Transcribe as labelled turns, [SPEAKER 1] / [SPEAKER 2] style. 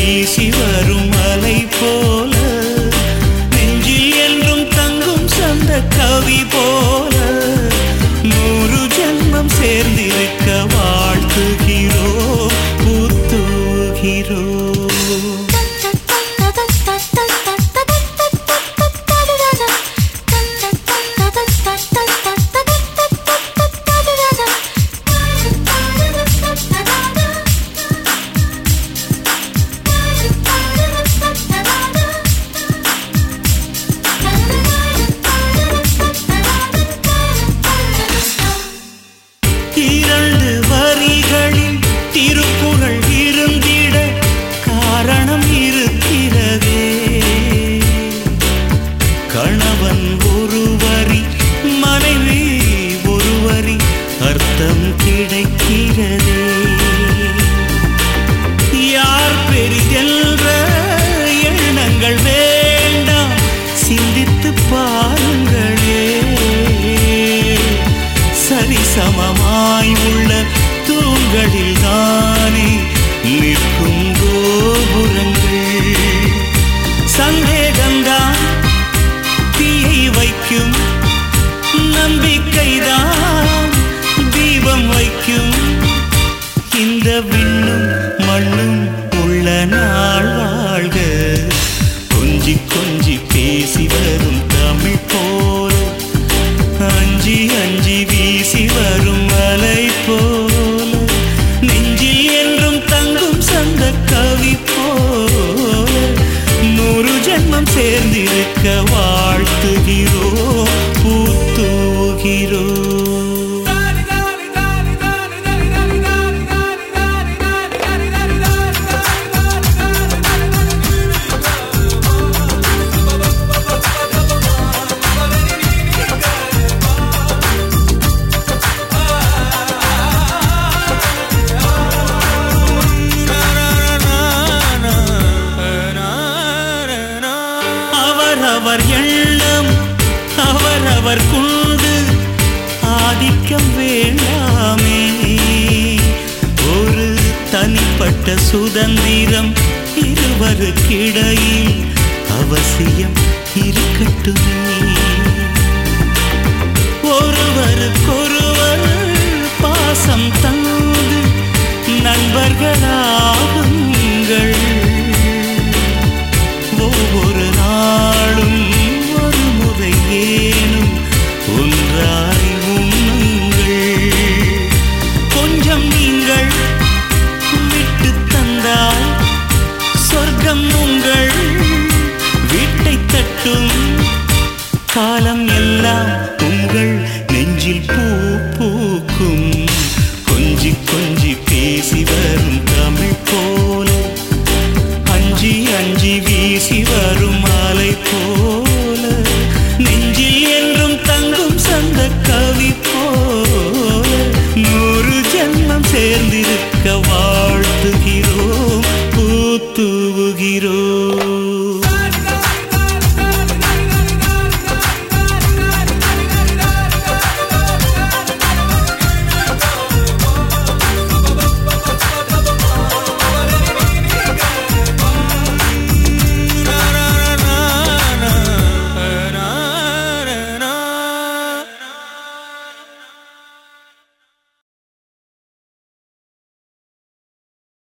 [SPEAKER 1] வீசி வரும் அலை போல நெஞ்சில் என்றும் தங்கும் சந்த கவி போல நூறு ஜென்மம் சேர்ந்திருக்க வாழ்த்துகிறோ புத்துகிறோ இரண்டு வரிகளில் திருக்குறள் இருந்திட காரணம் இருக்கிறதே கணவன் ஒரு வரி மனைவி ஒரு வரி அர்த்தம் கிடைக்கிறதே யார் பெரிதென்ற எண்ணங்கள் வேண்டாம் சிந்தித்து பாருங்களே சரிசமமாய் உள்ள தூண்களில் தானே நிற்கும் கோபுரங்கள் சந்தேகம்தான் தீயை வைக்கும் நம்பிக்கைதான் தீபம் வைக்கும் இந்த விண்ணும் மண்ணும் உள்ள நாள் வாழ்க கொஞ்சி கொஞ்சி பேசி வரும் தமிழ் போல அஞ்சி அஞ்சி வீசி வரும் அலை போல நெஞ்சில் என்றும் தங்கும் சந்த கவி போல நூறு ஜென்மம் சேர்ந்திருக்க வாழ்த்துகிறோ பூத்துகிறோ அவரவர் எண்ணம் அவரவர் கொண்டு ஆதிக்கம் வேண்டாமே ஒரு தனிப்பட்ட சுதந்திரம் இருவருக்கிடையில் அவசியம் இருக்கட்டுமே ஒருவருக்கொருவர் பாசம் தந்து நண்பர்களா